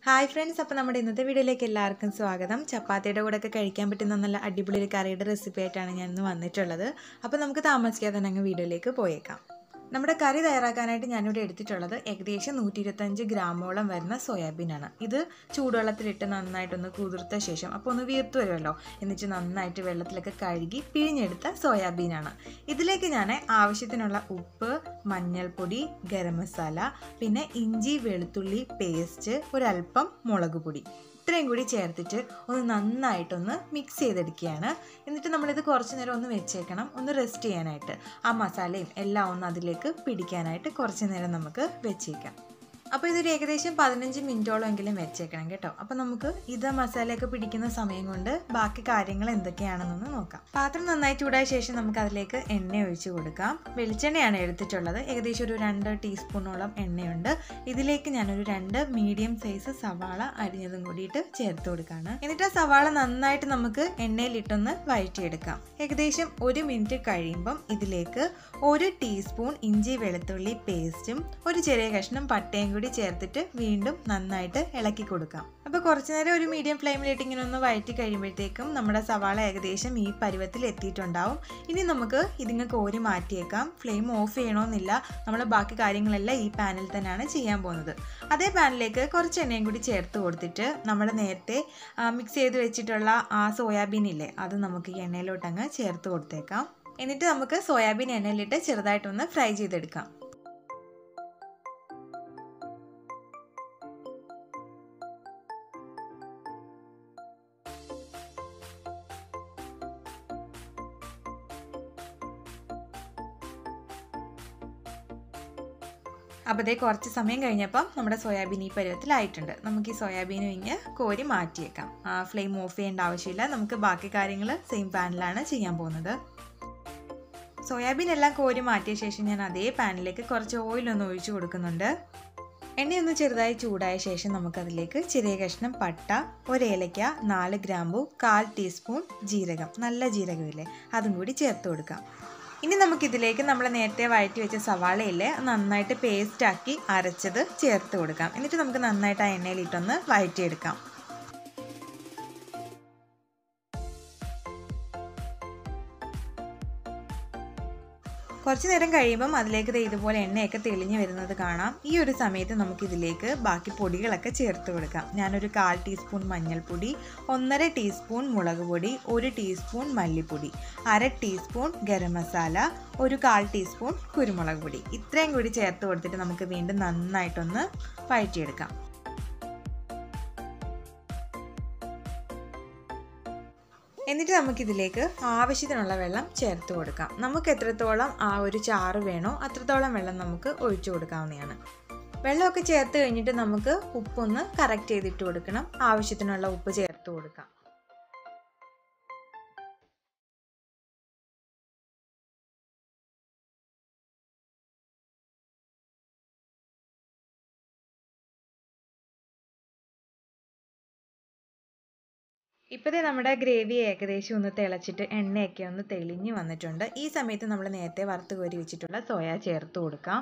hi friends അപ്പോൾ നമ്മുടെ ഇന്നത്തെ വീഡിയോയിലേക്ക് എല്ലാവർക്കും സ്വാഗതം ചപ്പാത്തിയുടെ കൂടെ ഒക്കെ കഴിക്കാൻ പറ്റുന്ന നല്ല അടിപൊളി ഒരു കറിയുടെ റെസിപ്പി ആയിട്ടാണ് ഞാൻ ഇന്ന് വന്നിട്ടുള്ളത് അപ്പോൾ നമുക്ക് താമസിക്കാതെ തന്നെ അങ്ങ് വീഡിയോയിലേക്ക് പോയേക്കാം നമ്മുടെ കറി തയ്യാറാക്കാനായിട്ട് ഞാനിവിടെ എടുത്തിട്ടുള്ളത് ഏകദേശം നൂറ്റി ഇരുപത്തഞ്ച് ഗ്രാമോളം വരുന്ന സോയാബീനാണ് ഇത് ചൂടുവെള്ളത്തിലിട്ട് നന്നായിട്ടൊന്ന് കുതിർത്ത ശേഷം അപ്പോൾ ഒന്ന് വീർത്ത് വരുമല്ലോ എന്നിട്ട് നന്നായിട്ട് വെള്ളത്തിലൊക്കെ കഴുകി പിഴിഞ്ഞെടുത്ത സോയാബീനാണ് ഇതിലേക്ക് ഞാൻ ആവശ്യത്തിനുള്ള ഉപ്പ് മഞ്ഞൾപ്പൊടി ഗരം മസാല പിന്നെ ഇഞ്ചി വെളുത്തുള്ളി പേസ്റ്റ് ഒരല്പം മുളക് പൊടി ഇത്രയും കൂടി ചേർത്തിട്ട് ഒന്ന് നന്നായിട്ടൊന്ന് മിക്സ് ചെയ്തെടുക്കുകയാണ് എന്നിട്ട് നമ്മളിത് കുറച്ച് നേരം ഒന്ന് വെച്ചേക്കണം ഒന്ന് റെസ്റ്റ് ചെയ്യാനായിട്ട് ആ മസാലയും എല്ലാം ഒന്ന് അതിലേക്ക് പിടിക്കാനായിട്ട് കുറച്ച് നേരം നമുക്ക് വെച്ചേക്കാം അപ്പോൾ ഇതൊരു ഏകദേശം പതിനഞ്ച് മിനിറ്റോളം എങ്കിലും വെച്ചേക്കണം കേട്ടോ അപ്പോൾ നമുക്ക് ഇത് മസാലയൊക്കെ പിടിക്കുന്ന സമയം കൊണ്ട് ബാക്കി കാര്യങ്ങൾ എന്തൊക്കെയാണെന്നൊന്ന് നോക്കാം പാത്രം നന്നായി ചൂടായ ശേഷം നമുക്ക് അതിലേക്ക് എണ്ണ ഒഴിച്ച് കൊടുക്കാം വെളിച്ചെണ്ണയാണ് എടുത്തിട്ടുള്ളത് ഏകദേശം ഒരു രണ്ട് ടീസ്പൂണോളം എണ്ണയുണ്ട് ഇതിലേക്ക് ഞാനൊരു രണ്ട് മീഡിയം സൈസ് സവാള അരിഞ്ഞതും കൂടിയിട്ട് ചേർത്ത് കൊടുക്കുകയാണ് എന്നിട്ട് ആ സവാള നന്നായിട്ട് നമുക്ക് എണ്ണയിലിട്ടൊന്ന് വഴറ്റിയെടുക്കാം ഏകദേശം ഒരു മിനിറ്റ് കഴിയുമ്പം ഇതിലേക്ക് ഒരു ടീസ്പൂൺ ഇഞ്ചി വെളുത്തുള്ളി പേസ്റ്റും ഒരു ചെറിയ കഷ്ണം പട്ടയും കൂടി ചേർത്തിട്ട് വീണ്ടും നന്നായിട്ട് ഇളക്കി കൊടുക്കാം അപ്പോൾ കുറച്ച് നേരം ഒരു മീഡിയം ഫ്ലെയിമിലിട്ട് ഇങ്ങനെ ഒന്ന് വഴറ്റി കഴിയുമ്പോഴത്തേക്കും നമ്മുടെ സവാള ഏകദേശം ഈ പരുവത്തിൽ എത്തിയിട്ടുണ്ടാവും ഇനി നമുക്ക് ഇതിങ്ങ് കോരി മാറ്റിയേക്കാം ഫ്ലെയിം ഓഫ് ചെയ്യണമെന്നില്ല നമ്മൾ ബാക്കി കാര്യങ്ങളെല്ലാം ഈ പാനിൽ തന്നെയാണ് ചെയ്യാൻ പോകുന്നത് അതേ പാനിലേക്ക് കുറച്ച് എണ്ണയും കൂടി ചേർത്ത് കൊടുത്തിട്ട് നമ്മൾ നേരത്തെ മിക്സ് ചെയ്ത് വെച്ചിട്ടുള്ള ആ സോയാബീൻ ഇല്ലേ അത് നമുക്ക് ഈ എണ്ണയിലോട്ടങ്ങ് ചേർത്ത് കൊടുത്തേക്കാം എന്നിട്ട് നമുക്ക് സോയാബീൻ എണ്ണയിലിട്ട് ചെറുതായിട്ടൊന്ന് ഫ്രൈ ചെയ്തെടുക്കാം അപ്പോൾ അതേ കുറച്ച് സമയം കഴിഞ്ഞപ്പം നമ്മുടെ സോയാബീൻ ഈ പരുവത്തിലായിട്ടുണ്ട് നമുക്ക് ഈ സോയാബീനും ഇങ്ങ് കോരി മാറ്റിയേക്കാം ഫ്ലെയിം ഓഫ് ചെയ്യേണ്ട ആവശ്യമില്ല നമുക്ക് ബാക്കി കാര്യങ്ങൾ സെയിം പാനിലാണ് ചെയ്യാൻ പോകുന്നത് സോയാബീൻ എല്ലാം കോരി മാറ്റിയ ശേഷം ഞാൻ അതേ പാനിലേക്ക് കുറച്ച് ഓയിലൊന്ന് ഒഴിച്ചു കൊടുക്കുന്നുണ്ട് എണ്ണയൊന്ന് ചെറുതായി ചൂടായ ശേഷം നമുക്കതിലേക്ക് ചെറിയ കഷ്ണം പട്ട ഒരു ഏലയ്ക്ക നാല് ഗ്രാമ്പു കാൽ ടീസ്പൂൺ ജീരകം നല്ല ജീരകമില്ലേ അതും കൂടി ചേർത്ത് കൊടുക്കാം ഇനി നമുക്കിതിലേക്ക് നമ്മൾ നേരത്തെ വഴറ്റി വെച്ച സവാളയില്ലേ നന്നായിട്ട് പേസ്റ്റാക്കി അരച്ചത് ചേർത്ത് കൊടുക്കാം എന്നിട്ട് നമുക്ക് നന്നായിട്ട് ആ എണ്ണയിലിട്ടൊന്ന് വഴറ്റിയെടുക്കാം കുറച്ച് നേരം കഴിയുമ്പം അതിലേക്ക് ഇതുപോലെ എണ്ണയൊക്കെ തെളിഞ്ഞു വരുന്നത് കാണാം ഈ ഒരു സമയത്ത് നമുക്കിതിലേക്ക് ബാക്കി പൊടികളൊക്കെ ചേർത്ത് കൊടുക്കാം ഞാനൊരു കാൽ ടീസ്പൂൺ മഞ്ഞൾപ്പൊടി ഒന്നര ടീസ്പൂൺ മുളക് പൊടി ഒരു ടീസ്പൂൺ മല്ലിപ്പൊടി അര ടീസ്പൂൺ ഗരം മസാല ഒരു കാൽ ടീസ്പൂൺ കുരുമുളക് പൊടി ഇത്രയും കൂടി ചേർത്ത് കൊടുത്തിട്ട് നമുക്ക് വീണ്ടും നന്നായിട്ടൊന്ന് വഴറ്റിയെടുക്കാം എന്നിട്ട് നമുക്കിതിലേക്ക് ആവശ്യത്തിനുള്ള വെള്ളം ചേർത്ത് കൊടുക്കാം നമുക്ക് എത്രത്തോളം ആ ഒരു ചാറ് വേണോ അത്രത്തോളം വെള്ളം നമുക്ക് ഒഴിച്ചു കൊടുക്കാവുന്നതാണ് വെള്ളമൊക്കെ ചേർത്ത് കഴിഞ്ഞിട്ട് നമുക്ക് ഉപ്പൊന്ന് കറക്റ്റ് ചെയ്തിട്ട് കൊടുക്കണം ആവശ്യത്തിനുള്ള ഉപ്പ് ചേർത്ത് കൊടുക്കാം ഇപ്പോഴത്തെ നമ്മുടെ ഗ്രേവി ഏകദേശം ഒന്ന് തിളച്ചിട്ട് എണ്ണയൊക്കെ ഒന്ന് തെളിഞ്ഞ് വന്നിട്ടുണ്ട് ഈ സമയത്ത് നമ്മൾ നേരത്തെ വറുത്ത് കോരി വെച്ചിട്ടുള്ള സോയ ചേർത്ത് കൊടുക്കാം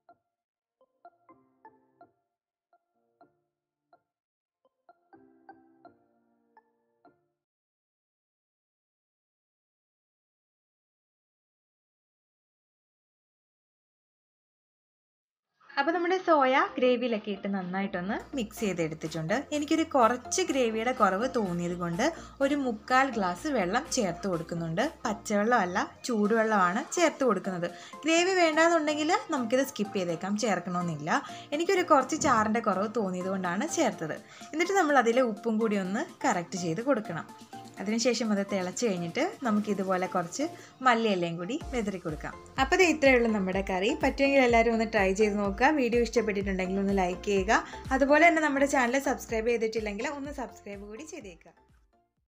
അപ്പോൾ നമ്മുടെ സോയ ഗ്രേവിയിലൊക്കെ ഇട്ട് നന്നായിട്ടൊന്ന് മിക്സ് ചെയ്തെടുത്തിട്ടുണ്ട് എനിക്കൊരു കുറച്ച് ഗ്രേവിയുടെ കുറവ് തോന്നിയത് കൊണ്ട് ഒരു മുക്കാൽ ഗ്ലാസ് വെള്ളം ചേർത്ത് കൊടുക്കുന്നുണ്ട് പച്ചവെള്ളമല്ല ചൂടുവെള്ളമാണ് ചേർത്ത് കൊടുക്കുന്നത് ഗ്രേവി വേണ്ടാന്നുണ്ടെങ്കിൽ നമുക്കിത് സ്കിപ്പ് ചെയ്തേക്കാം ചേർക്കണമെന്നില്ല എനിക്കൊരു കുറച്ച് ചാറിൻ്റെ കുറവ് തോന്നിയത് കൊണ്ടാണ് ചേർത്തത് എന്നിട്ട് നമ്മൾ അതിലെ ഉപ്പും കൂടി ഒന്ന് കറക്റ്റ് ചെയ്ത് കൊടുക്കണം അതിനുശേഷം അത് തിളച്ച് കഴിഞ്ഞിട്ട് നമുക്ക് ഇതുപോലെ കുറച്ച് മല്ലിയെല്ലാം കൂടി വെതറി കൊടുക്കാം അപ്പോൾ ഇത് ഇത്രയേ ഉള്ളൂ നമ്മുടെ കറി പറ്റുമെങ്കിൽ എല്ലാവരും ഒന്ന് ട്രൈ ചെയ്ത് നോക്കുക വീഡിയോ ഇഷ്ടപ്പെട്ടിട്ടുണ്ടെങ്കിൽ ഒന്ന് ലൈക്ക് ചെയ്യുക അതുപോലെ തന്നെ നമ്മുടെ ചാനൽ സബ്സ്ക്രൈബ് ചെയ്തിട്ടില്ലെങ്കിൽ ഒന്ന് സബ്സ്ക്രൈബ് കൂടി ചെയ്തേക്കുക